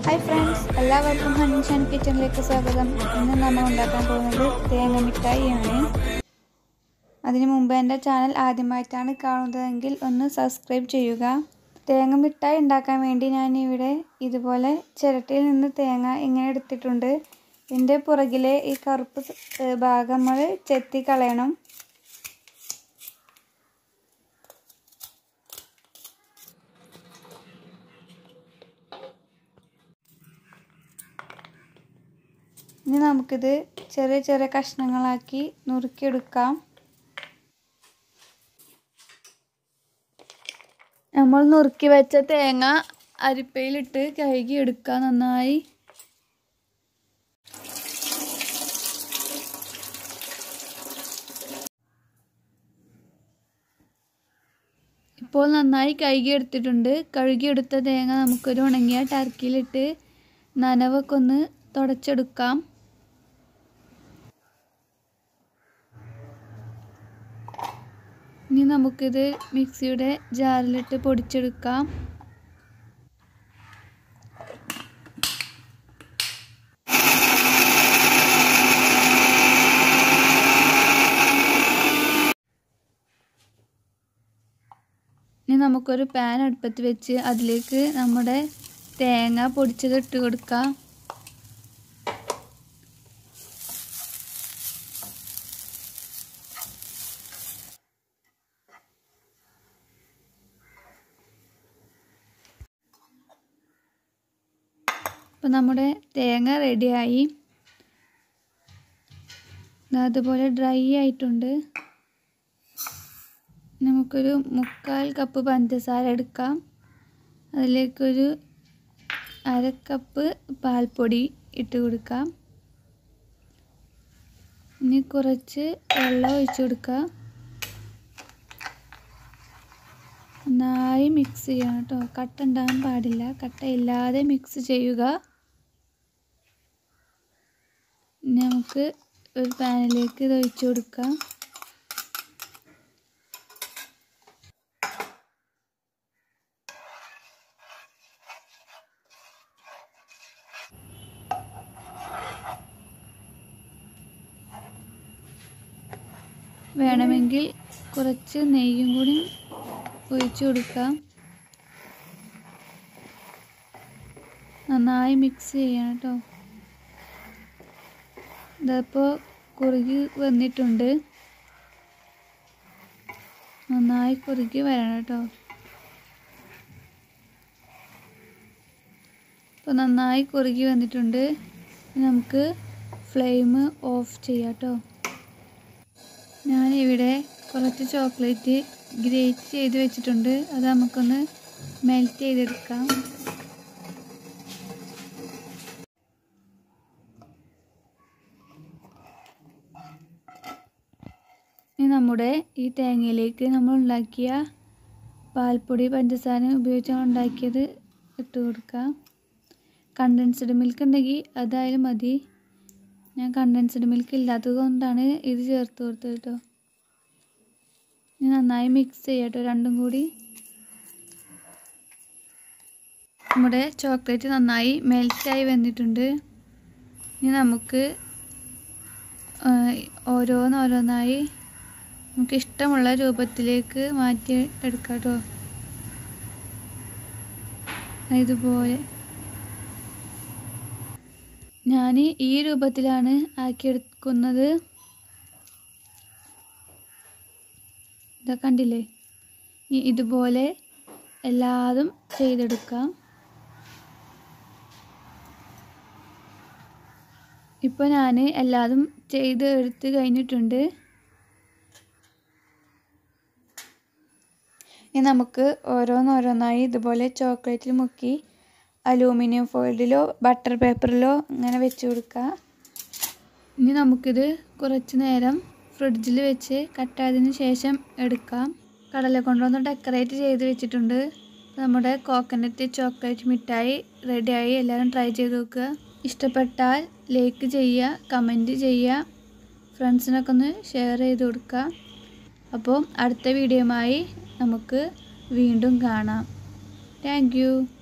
hi friends എല്ലാവർക്കും ഹൺഷൻ കിച്ചണിലേക്ക് സ്വാഗതം ഇന്ന് നമ്മൾ ഉണ്ടാക്കാൻ പോകുന്നത് തേങ്ങ മിഠായിയാണ് അതിനു മുമ്പ് എൻ്റെ ചാനൽ ആദ്യമായിട്ടാണ് കാണുന്നതെങ്കിൽ ഒന്ന് സബ്സ്ക്രൈബ് ചെയ്യുക തേങ്ങ മിഠായി ഉണ്ടാക്കാൻ വേണ്ടി ഞാൻ ഇവിടെ ഇതുപോലെ ചിരട്ടയിൽ നിന്ന് തേങ്ങ ഇങ്ങനെ എടുത്തിട്ടുണ്ട് ഇതിൻ്റെ പുറകിലെ ഈ കറുപ്പ് ഏഹ്, ഭാഗം നമ്മൾ ചെത്തി കളയണം ഇനി നമുക്കിത് ചെറിയ ചെറിയ കഷ്ണങ്ങളാക്കി നുറുക്കിയെടുക്കാം നമ്മൾ നുറുക്കി വെച്ച തേങ്ങ അരിപ്പയിലിട്ട് കഴുകി എടുക്കാം നന്നായി ഇപ്പോൾ നന്നായി കഴുകി എടുത്തിട്ടുണ്ട് കഴുകിയെടുത്ത തേങ്ങ നമുക്കൊരു ഉണങ്ങിയ ടർക്കിയിലിട്ട് നനവൊക്കെ ഒന്ന് തുടച്ചെടുക്കാം ഇനി നമുക്കിത് മിക്സിയുടെ ജാറിലിട്ട് പൊടിച്ചെടുക്കാം ഇനി നമുക്കൊരു പാൻ അടുപ്പത്ത് വെച്ച് അതിലേക്ക് നമ്മുടെ തേങ്ങ പൊടിച്ചത് ഇട്ട് കൊടുക്കാം അപ്പം നമ്മുടെ തേങ്ങ റെഡിയായി ദാ അതുപോലെ ഡ്രൈ ആയിട്ടുണ്ട് നമുക്കൊരു മുക്കാൽ കപ്പ് പഞ്ചസാര എടുക്കാം അതിലേക്കൊരു അര കപ്പ് പാൽപ്പൊടി ഇട്ട് കൊടുക്കാം ഇനി കുറച്ച് വെള്ളം ഒഴിച്ച് കൊടുക്കാം നന്നായി മിക്സ് ചെയ്യണം കേട്ടോ കട്ട ഉണ്ടാകാൻ പാടില്ല കട്ടയില്ലാതെ മിക്സ് ചെയ്യുക ഇനി നമുക്ക് ഒരു പാനിലേക്ക് ഇത് ഒഴിച്ചു കൊടുക്കാം വേണമെങ്കിൽ കുറച്ച് നെയ്യും കൂടി ഒഴിച്ചു കൊടുക്കാം നന്നായി മിക്സ് ചെയ്യണം കേട്ടോ ഇതിപ്പോൾ കുറുകി വന്നിട്ടുണ്ട് നന്നായി കുറുകി വരണം കേട്ടോ ഇപ്പോൾ നന്നായി കുറുകി വന്നിട്ടുണ്ട് ഇനി നമുക്ക് ഫ്ലെയിം ഓഫ് ചെയ്യാം കേട്ടോ ഞാനിവിടെ കുറച്ച് ചോക്ലേറ്റ് ഗ്രേറ്റ് ചെയ്ത് വെച്ചിട്ടുണ്ട് അത് നമുക്കൊന്ന് മെൽറ്റ് ചെയ്തെടുക്കാം ഇനി നമ്മുടെ ഈ തേങ്ങയിലേക്ക് നമ്മൾ ഉണ്ടാക്കിയ പാൽപ്പൊടി പഞ്ചസാര ഉപയോഗിച്ച് ഉണ്ടാക്കിയത് ഇട്ട് കൊടുക്കാം കണ്ടൻസ്ഡ് മിൽക്ക് ഉണ്ടെങ്കിൽ അതായാലും മതി ഞാൻ കണ്ടൻസ്ഡ് മിൽക്ക് ഇല്ലാത്തത് കൊണ്ടാണ് ഇത് ചേർത്ത് കൊടുത്തത് കേട്ടോ ഇനി നന്നായി മിക്സ് ചെയ്യട്ടോ രണ്ടും കൂടി നമ്മുടെ ചോക്ലേറ്റ് നന്നായി മെൽറ്റായി വന്നിട്ടുണ്ട് ഇനി നമുക്ക് ആ, ഓരോന്നോരോന്നായി നമുക്ക് ഇഷ്ടമുള്ള രൂപത്തിലേക്ക് മാറ്റി എടുക്കാം കേട്ടോ ഇതുപോലെ ഞാൻ ഈ രൂപത്തിലാണ് ആക്കിയെടുക്കുന്നത് ഇതാ കണ്ടില്ലേ ഇനി ഇതുപോലെ എല്ലാതും ചെയ്തെടുക്കാം ഇപ്പോൾ ഞാൻ എല്ലാതും ചെയ്ത് എടുത്ത് കഴിഞ്ഞിട്ടുണ്ട് ഇനി നമുക്ക് ഓരോന്നോരോന്നായി ഇതുപോലെ ചോക്ലേറ്റിൽ മുക്കി അലൂമിനിയം ഫോയിലിലോ ബട്ടർ പേപ്പറിലോ അങ്ങനെ വെച്ച് കൊടുക്കാം ഇനി നമുക്കിത് കുറച്ച് നേരം ഫ്രിഡ്ജിൽ വെച്ച് കട്ടായതിന് ശേഷം എടുക്കാം കടല കൊണ്ടൊന്ന് ഡെക്കറേറ്റ് ചെയ്ത് വെച്ചിട്ടുണ്ട് നമ്മുടെ കോക്കനട്ട് ചോക്ലേറ്റ് മിഠായി റെഡിയായി എല്ലാവരും ട്രൈ ചെയ്ത് നോക്കുക ഇഷ്ടപ്പെട്ടാൽ ലൈക്ക് ചെയ്യുക കമൻറ്റ് ചെയ്യുക ഫ്രണ്ട്സിനൊക്കെ ഒന്ന് ഷെയർ ചെയ്ത് കൊടുക്കുക അപ്പോൾ അടുത്ത വീഡിയോയുമായി നമുക്ക് വീണ്ടും കാണാം താങ്ക്